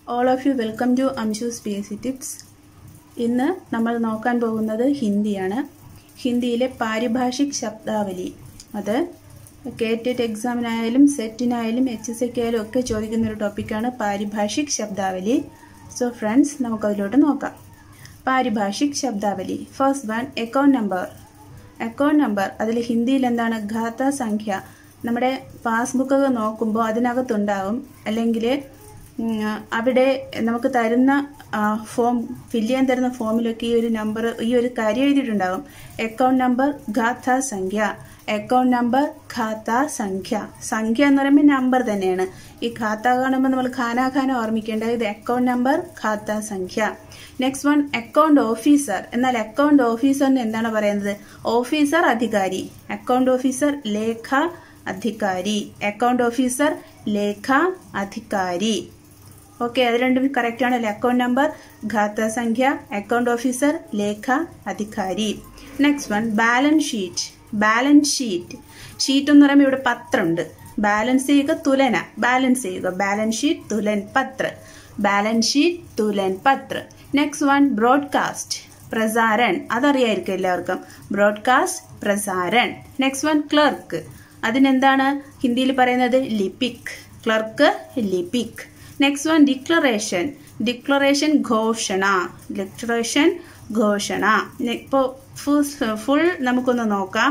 all of you welcome to Amshu's P S C tips ഇന്ന് നമ്മൾ നോക്കാൻ പോകുന്നത് ഹിന്ദിയാണ് ഹിന്ദിയിലെ പാരിഭാഷിക് ശബ്ദാവലി അത് കെ ടെറ്റ് എക്സാമിനായാലും സെറ്റിനായാലും എച്ച് എസ് എക്കായാലും ഒക്കെ ചോദിക്കുന്ന ഒരു ടോപ്പിക്കാണ് പാരിഭാഷിക് ശബ്ദാവലി സോ ഫ്രണ്ട്സ് നമുക്കതിലോട്ട് നോക്കാം പാരിഭാഷിക് ശബ്ദാവലി first one account number account number അതിൽ ഹിന്ദിയിൽ എന്താണ് ഘാത സംഖ്യ നമ്മുടെ പാസ്ബുക്കൊക്കെ നോക്കുമ്പോൾ അതിനകത്തുണ്ടാവും അല്ലെങ്കിൽ അവിടെ നമുക്ക് തരുന്ന ഫോം ഫില്ല് ചെയ്യാൻ തരുന്ന ഫോമിലൊക്കെ ഈ ഒരു നമ്പർ ഈ ഒരു കാര്യം എഴുതിയിട്ടുണ്ടാകും അക്കൗണ്ട് നമ്പർ ഖാത്ത സംഖ്യ അക്കൗണ്ട് നമ്പർ ഖാത്ത സംഖ്യ സംഖ്യ എന്ന് പറയുമ്പോൾ നമ്പർ തന്നെയാണ് ഈ ഖാത്ത കാണുമ്പോൾ നമ്മൾ ഖാന ഖാന ഓർമ്മിക്കേണ്ടത് ഇത് അക്കൗണ്ട് നമ്പർ ഖാത്ത സംഖ്യ നെക്സ്റ്റ് വൺ അക്കൗണ്ട് ഓഫീസർ എന്നാൽ അക്കൗണ്ട് ഓഫീസറിന് എന്താണ് പറയുന്നത് ഓഫീസർ അധികാരി അക്കൗണ്ട് ഓഫീസർ ലേഖ അധികാരി അക്കൗണ്ട് ഓഫീസർ ലേഖ അധികാരി ഓക്കെ അത് രണ്ടും കറക്റ്റ് ആണല്ലേ അക്കൗണ്ട് നമ്പർ ഖാത്ത സംഖ്യ അക്കൗണ്ട് ഓഫീസർ ലേഖ അധികാരി next one balance sheet balance sheet sheet എന്ന് പറയുമ്പോൾ ഇവിടെ പത്രമുണ്ട് ബാലൻസ് ചെയ്യുക തുലന ബാലൻസ് ചെയ്യുക ബാലൻസ് ഷീറ്റ് തുലൻ പത്ര ബാലൻസ് ഷീറ്റ് തുലൻ പത്ര നെക്സ്റ്റ് വൺ ബ്രോഡ്കാസ്റ്റ് പ്രസാരൺ അതറിയായിരിക്കും എല്ലാവർക്കും ബ്രോഡ്കാസ്റ്റ് പ്രസാരൺ നെക്സ്റ്റ് വൺ ക്ലർക്ക് അതിനെന്താണ് ഹിന്ദിയിൽ പറയുന്നത് ലിപിക് ക്ലർക്ക് ലിപിക് നെക്സ്റ്റ് വൺ ഡിക്ലറേഷൻ ഡിക്ലറേഷൻ ഘോഷണ ഡിക്ലറേഷൻ ഘോഷണ ഇപ്പോൾ ഫുൾ നമുക്കൊന്ന് നോക്കാം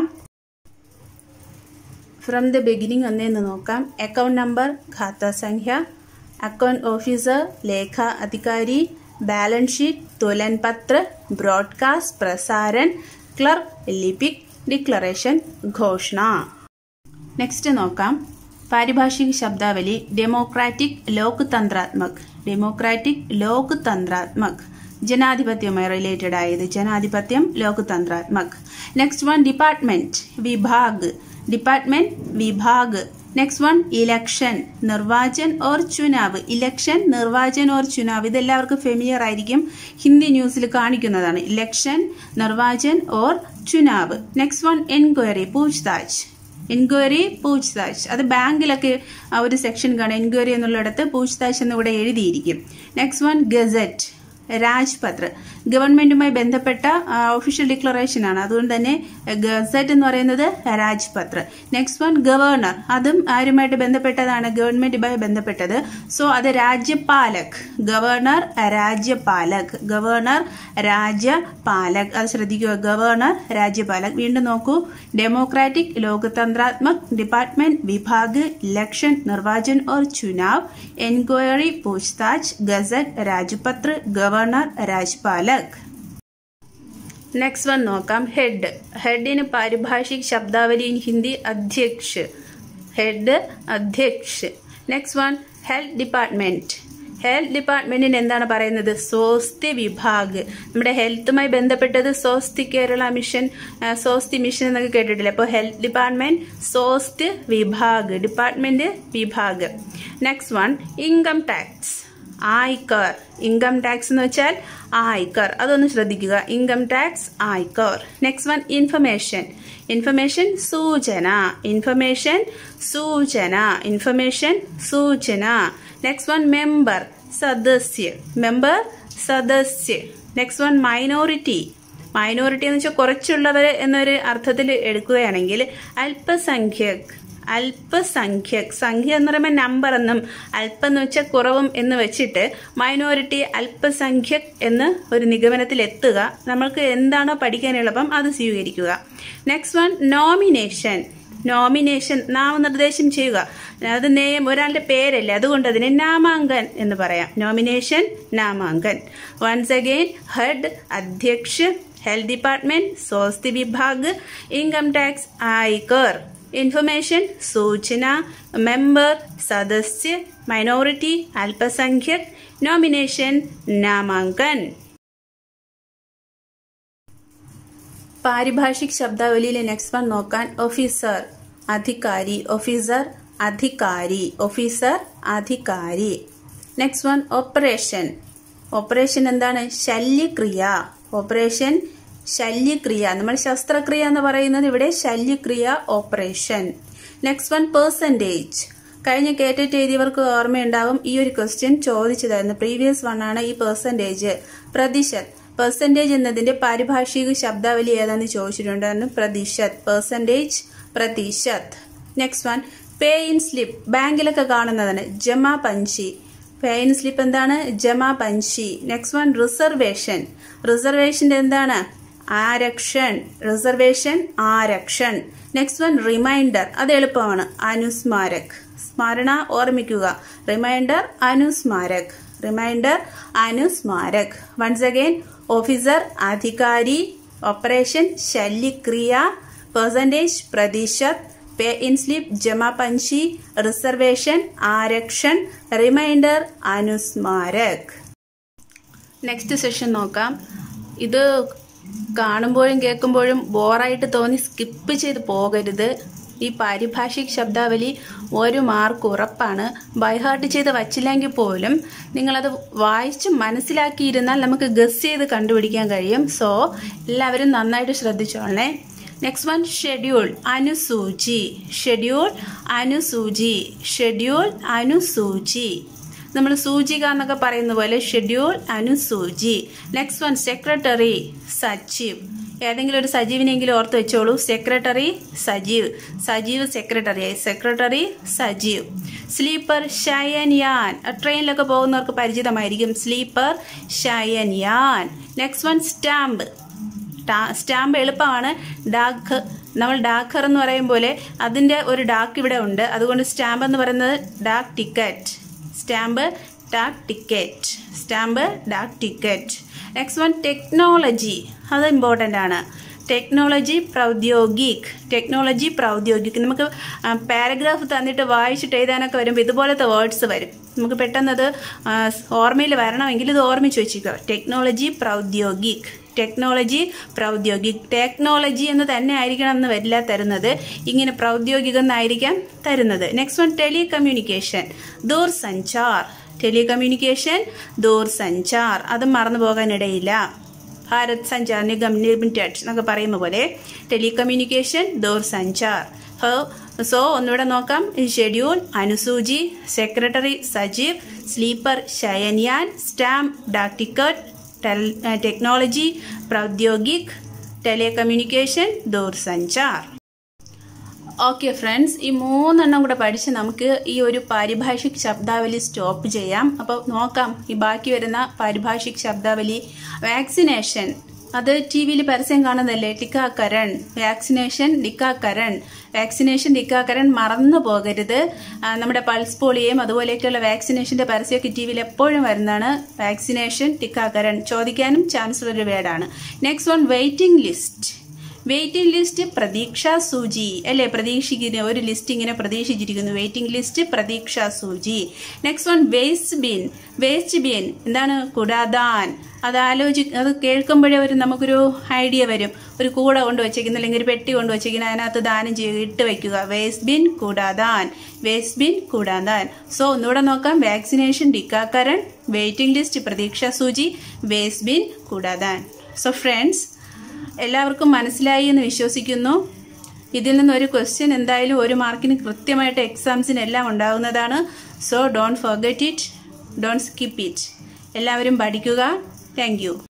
ഫ്രം ദ ബിഗിനിങ് ഒന്നേന്ന് നോക്കാം അക്കൗണ്ട് നമ്പർ ഖാത്ത സംഖ്യ അക്കൗണ്ട് ഓഫീസർ ലേഖ അധികാരി ബാലൻസ് ഷീറ്റ് തുലൻ പത്ര ബ്രോഡ്കാസ്റ്റ് പ്രസാരൺ ക്ലർക്ക് ലിപിക് ഡിക്ലറേഷൻ ഘോഷണ നെക്സ്റ്റ് നോക്കാം പാരിഭാഷിക് ശബ്ദാവലി ഡെമോക്രാറ്റിക് ലോക് തന്ത്രാത്മക് ഡെമോക്രാറ്റിക് ലോക് തന്ത്രാത്മക് ജനാധിപത്യവുമായി റിലേറ്റഡ് ആയത് ജനാധിപത്യം ലോക് തന്ത്രാത്മക് നെക്സ്റ്റ് വൺ ഡിപ്പാർട്ട്മെന്റ് വിഭാഗ് ഡിപ്പാർട്ട്മെന്റ് വിഭാഗ് നെക്സ്റ്റ് വൺ ഇലക്ഷൻ നിർവാചൻ ഓർ ചുനാവ് ഇലക്ഷൻ നിർവാചൻ ഓർ ചുനാവ് ഇതെല്ലാവർക്കും ഫെമിലിയർ ആയിരിക്കും ഹിന്ദി ന്യൂസിൽ കാണിക്കുന്നതാണ് ഇലക്ഷൻ നിർവാചൻ ഓർ ചുനാവ് നെക്സ്റ്റ് വൺ എൻക്വയറി പൂച്ച്താച്ച് എൻക്വയറി പൂച്ച്താച്ച് അത് ബാങ്കിലൊക്കെ ആ ഒരു സെക്ഷൻ കാണാം എൻക്വയറി എന്നുള്ളിടത്ത് പൂച്ച്താച്ച് എന്ന് ഇവിടെ എഴുതിയിരിക്കും നെക്സ്റ്റ് വൺ ഗസറ്റ് രാജ്പത്ര ഗവൺമെന്റുമായി ബന്ധപ്പെട്ട ഒഫീഷ്യൽ ഡിക്ലറേഷൻ ആണ് അതുകൊണ്ട് തന്നെ ഗസറ്റ് എന്ന് പറയുന്നത് രാജ്പത്ര നെക്സ്റ്റ് വൺ ഗവർണർ അതും ആരുമായിട്ട് ബന്ധപ്പെട്ടതാണ് ഗവൺമെന്റുമായി ബന്ധപ്പെട്ടത് സോ അത് രാജ്യപാലക് ഗവർണർ രാജ്യപാലക് ഗവർണർ രാജ്യപാലക് അത് ശ്രദ്ധിക്കുക ഗവർണർ രാജ്യപാലക് വീണ്ടും നോക്കൂ ഡെമോക്രാറ്റിക് ലോകതന്ത്രാത്മക് ഡിപ്പാർട്ട്മെന്റ് വിഭാഗ് ഇലക്ഷൻ നിർവാചൻ ഓർ ചുനാവ് എൻക്വയറി പൂച്ച്താച്ച് ഗസറ്റ് രാജ്പത്ര ഗവർണർ രാജ്പാലക് നെക്സ്റ്റ് വൺ നോക്കാം ഹെഡ് ഹെഡിന് പാരിഭാഷിക് ശബ്ദാവലി ഇൻ ഹിന്ദി അധ്യക്ഷ് ഹെഡ് അധ്യക്ഷ് next one health department health ഡിപ്പാർട്ട്മെന്റിന് എന്താണ് പറയുന്നത് സ്വാസ്ഥ്യ വിഭാഗ് നമ്മുടെ ഹെൽത്തുമായി ബന്ധപ്പെട്ടത് സ്വാസ്ഥ്യ കേരള മിഷൻ സ്വാസ്ഥ്യ മിഷൻ എന്നൊക്കെ കേട്ടിട്ടില്ലേ അപ്പോൾ ഹെൽത്ത് ഡിപ്പാർട്ട്മെന്റ് സ്വാസ്ഥ്യ വിഭാഗ് ഡിപ്പാർട്ട്മെന്റ് വിഭാഗ് നെക്സ്റ്റ് വൺ ഇൻകം ടാക്സ് ആയിക്കർ ഇൻകം ടാക്സ് എന്ന് വെച്ചാൽ ആയിക്കർ അതൊന്ന് ശ്രദ്ധിക്കുക ഇൻകം ടാക്സ് ആയിക്കർ നെക്സ്റ്റ് വൺ ഇൻഫർമേഷൻ ഇൻഫർമേഷൻ സൂചന ഇൻഫർമേഷൻ സൂചന ഇൻഫർമേഷൻ സൂചന നെക്സ്റ്റ് വൺ മെമ്പർ സദസ്യ മെമ്പർ സദസ്യ നെക്സ്റ്റ് വൺ മൈനോറിറ്റി മൈനോറിറ്റി എന്ന് വെച്ചാൽ കുറച്ചുള്ളവർ എന്നൊരു അർത്ഥത്തിൽ എടുക്കുകയാണെങ്കിൽ അല്പസംഖ്യക് അല്പസംഖ്യക് സംഖ്യ എന്ന് പറയുമ്പോൾ നമ്പർ എന്നും അല്പം എന്ന് വെച്ചാൽ കുറവും എന്ന് വെച്ചിട്ട് മൈനോറിറ്റി അല്പസംഖ്യക് എന്ന് ഒരു നിഗമനത്തിൽ എത്തുക നമ്മൾക്ക് എന്താണോ പഠിക്കാൻ എളുപ്പം അത് സ്വീകരിക്കുക നെക്സ്റ്റ് വൺ നോമിനേഷൻ നോമിനേഷൻ നാമനിർദ്ദേശം ചെയ്യുക അത് നേം ഒരാളുടെ പേരല്ലേ അതുകൊണ്ട് അതിനെ നാമാങ്കൻ എന്ന് പറയാം നോമിനേഷൻ നാമാങ്കൻ വൺസ് അഗെയിൻ ഹെഡ് അധ്യക്ഷ ഹെൽത്ത് ഡിപ്പാർട്ട്മെന്റ് സ്വാസ്ഥ്യ വിഭാഗ് ഇൻകം ടാക്സ് ആയിക്കർ ഇൻഫർമേഷൻ സൂചന മെമ്പർ സദസ്യ മൈനോറിറ്റി അല്പസംഖ്യക് നോമിനേഷൻ നാമാങ്കൻ പാരിഭാഷിക് ശബ്ദാവലിയിലെ നെക്സ്റ്റ് വൺ നോക്കാൻ ഓഫീസർ അധികാരി ഓഫീസർ അധികാരി ഓഫീസർ അധികാരി നെക്സ്റ്റ് വൺ ഓപ്പറേഷൻ ഓപ്പറേഷൻ എന്താണ് ശല്യക്രിയ ഓപ്പറേഷൻ ശല്യക്രിയ നമ്മൾ ശസ്ത്രക്രിയ എന്ന് പറയുന്നത് ഇവിടെ ശല്യക്രിയ ഓപ്പറേഷൻ നെക്സ്റ്റ് വൺ പേഴ്സൻറ്റേജ് കഴിഞ്ഞ കേറ്ററ്റ് എഴുതിയവർക്ക് ഓർമ്മയുണ്ടാവും ഈ ഒരു ക്വസ്റ്റ്യൻ ചോദിച്ചതായിരുന്നു പ്രീവിയസ് വൺ ആണ് ഈ പെർസെൻറ്റേജ് പ്രതിശത് പെർസെൻറ്റേജ് എന്നതിന്റെ പാരിഭാഷിക ശബ്ദാവലി ഏതാന്ന് ചോദിച്ചിട്ടുണ്ടായിരുന്നു പ്രതിശത് പെർസെൻറ്റേജ് പ്രതിശത് next one pay in slip ബാങ്കിലൊക്കെ കാണുന്നതാണ് ജമാ പഞ്ചി പേ ഇൻ സ്ലിപ്പ് എന്താണ് ജമാ പഞ്ചി നെക്സ്റ്റ് വൺ റിസർവേഷൻ റിസർവേഷന്റെ എന്താണ് ആരക്ഷൻ റിസർവേഷൻ ആരക്ഷൻ നെക്സ്റ്റ് വൺ റിമൈൻഡർ അത് എളുപ്പമാണ് അനുസ്മാരക് സ്മരണ ഓർമ്മിക്കുക റിമൈൻഡർ അനുസ്മാരക് റിമൈൻഡർ അനുസ്മാരക് വൺസ് അഗൈൻ ഓഫീസർ അധികാരി ഓപ്പറേഷൻ ശല്യക്രിയ പെർസെൻറ്റേജ് പ്രതിശത് പേ ഇൻ സ്ലിപ്പ് ജമ പഞ്ചി റിസർവേഷൻ ആരക്ഷൻ റിമൈൻഡർ അനുസ്മാരക് നെക്സ്റ്റ് സെഷൻ നോക്കാം ഇത് കാണുമ്പോഴും കേൾക്കുമ്പോഴും ബോറായിട്ട് തോന്നി സ്കിപ്പ് ചെയ്ത് പോകരുത് ഈ പാരിഭാഷിക് ശബ്ദാവലി ഒരു മാർക്ക് ഉറപ്പാണ് ബൈഹാർട്ട് ചെയ്ത് വച്ചില്ലെങ്കിൽ പോലും നിങ്ങളത് വായിച്ച് മനസ്സിലാക്കിയിരുന്നാൽ നമുക്ക് ഗസ് ചെയ്ത് കണ്ടുപിടിക്കാൻ കഴിയും സോ എല്ലാവരും നന്നായിട്ട് ശ്രദ്ധിച്ചോളണേ നെക്സ്റ്റ് വൺ ഷെഡ്യൂൾ അനുസൂചി ഷെഡ്യൂൾ അനുസൂചി ഷെഡ്യൂൾ അനുസൂചി നമ്മൾ സൂചിക എന്നൊക്കെ പറയുന്ന പോലെ ഷെഡ്യൂൾ അനുസൂചി നെക്സ്റ്റ് വൺ സെക്രട്ടറി സജീവ് ഏതെങ്കിലും ഒരു സജീവിനെങ്കിലും ഓർത്ത് വെച്ചോളൂ സെക്രട്ടറി സജീവ് സജീവ് സെക്രട്ടറി സെക്രട്ടറി സജീവ് സ്ലീപ്പർ ഷയൻയാൻ ട്രെയിനിലൊക്കെ പോകുന്നവർക്ക് പരിചിതമായിരിക്കും സ്ലീപ്പർ ഷയൻയാൻ നെക്സ്റ്റ് വൺ സ്റ്റാമ്പ് സ്റ്റാമ്പ് എളുപ്പമാണ് ഡാക്ക് നമ്മൾ ഡാക്കർ എന്ന് പറയും പോലെ അതിൻ്റെ ഒരു ഡാക്ക് ഇവിടെ ഉണ്ട് അതുകൊണ്ട് സ്റ്റാമ്പ് എന്ന് പറയുന്നത് ഡാക്ക് ടിക്കറ്റ് സ്റ്റാമ്പ് ഡാക്ക് ടിക്കറ്റ് സ്റ്റാമ്പ് ഡാക്ക് ടിക്കറ്റ് നെക്സ്റ്റ് വൺ ടെക്നോളജി അത് ഇമ്പോർട്ടൻ്റ് ആണ് ടെക്നോളജി പ്രൗദ്യോഗിക് ടെക്നോളജി പ്രൗദ്യോഗിക് നമുക്ക് പാരഗ്രാഫ് തന്നിട്ട് വായിച്ചിട്ട് എഴുതാനൊക്കെ വരുമ്പോൾ ഇതുപോലത്തെ വേർഡ്സ് വരും നമുക്ക് പെട്ടെന്നത് ഓർമ്മയിൽ വരണമെങ്കിൽ ഇത് ഓർമ്മിച്ച് വെച്ചിരിക്കുക ടെക്നോളജി പ്രൗദ്യോഗിക് ടെക്നോളജി പ്രൗദ്യോഗിക് ടെക്നോളജി എന്ന് തന്നെ ആയിരിക്കണം എന്ന് വരില്ല തരുന്നത് ഇങ്ങനെ പ്രൗദ്യോഗികം എന്നായിരിക്കാം തരുന്നത് നെക്സ്റ്റ് വൺ ടെലി കമ്മ്യൂണിക്കേഷൻ ദൂർസഞ്ചാർ ടെലി കമ്മ്യൂണിക്കേഷൻ ദൂർസഞ്ചാർ അത് മറന്നു പോകാനിടയില്ല ഭാരത് സഞ്ചാർ നിഗം ലിമിറ്റഡ് എന്നൊക്കെ പറയുന്ന പോലെ ടെലി കമ്മ്യൂണിക്കേഷൻ ദൂർസഞ്ചാർ സോ ഒന്നുകൂടെ നോക്കാം ഷെഡ്യൂൾ അനുസൂചി സെക്രട്ടറി സജീവ് സ്ലീപ്പർ ശയൻയാൻ സ്റ്റാമ്പ് ഡാക് ടിക്കറ്റ് ടെക്നോളജി പ്രൗദ്യോഗിക് ടെലികമ്മ്യൂണിക്കേഷൻ ദൂർസഞ്ചാർ ഓക്കെ ഫ്രണ്ട്സ് ഈ മൂന്നെണ്ണം കൂടെ പഠിച്ച് നമുക്ക് ഈ ഒരു പാരിഭാഷിക് ശബ്ദാവലി സ്റ്റോപ്പ് ചെയ്യാം അപ്പോൾ നോക്കാം ഈ ബാക്കി വരുന്ന പാരിഭാഷിക് ശബ്ദാവലി വാക്സിനേഷൻ അത് ടി വിയിൽ പരസ്യം കാണുന്നതല്ലേ ടിക്കാക്കരൺ വാക്സിനേഷൻ ടിക്കാക്കരൺ വാക്സിനേഷൻ ടിക്കാക്കരൺ മറന്നു പോകരുത് നമ്മുടെ പൾസ് പോളിയയും അതുപോലെയൊക്കെയുള്ള വാക്സിനേഷന്റെ പരസ്യമൊക്കെ ടി വിയിൽ എപ്പോഴും വരുന്നതാണ് വാക്സിനേഷൻ ടിക്കാക്കരൺ ചോദിക്കാനും ചാൻസ് ഒരു വേർഡാണ് next one waiting list waiting list പ്രതീക്ഷാ സൂചി അല്ലേ പ്രതീക്ഷിക്കുന്ന ഒരു ലിസ്റ്റ് ഇങ്ങനെ പ്രതീക്ഷിച്ചിരിക്കുന്നു വെയിറ്റിംഗ് ലിസ്റ്റ് പ്രതീക്ഷാ സൂചി next one waste bin waste bin എന്താണ് കുടാദാൻ അത് ആലോചി അത് കേൾക്കുമ്പോഴേ ഒരു നമുക്കൊരു ഐഡിയ വരും ഒരു കൂട കൊണ്ട് വെച്ചേക്കുന്ന അല്ലെങ്കിൽ ഒരു പെട്ടി കൊണ്ട് വെച്ചേക്കുന്ന അതിനകത്ത് ദാനം ചെയ്യുക ഇട്ട് വെക്കുക വേസ്റ്റ് ബിൻ കൂടാതാൻ വേസ്റ്റ് ബിൻ കൂടാതാൻ സോ ഒന്നുകൂടെ നോക്കാം വാക്സിനേഷൻ ടിക്കാക്കരൺ വെയിറ്റിംഗ് ലിസ്റ്റ് പ്രതീക്ഷാ സൂചി വേസ്റ്റ് ബിൻ കൂടാതാൻ സോ ഫ്രണ്ട്സ് എല്ലാവർക്കും മനസ്സിലായി എന്ന് വിശ്വസിക്കുന്നു ഇതിൽ നിന്ന് ഒരു ക്വസ്റ്റ്യൻ എന്തായാലും ഒരു മാർക്കിന് കൃത്യമായിട്ട് എക്സാംസിനെല്ലാം ഉണ്ടാകുന്നതാണ് so don't forget it don't skip it എല്ലാവരും പഠിക്കുക താങ്ക്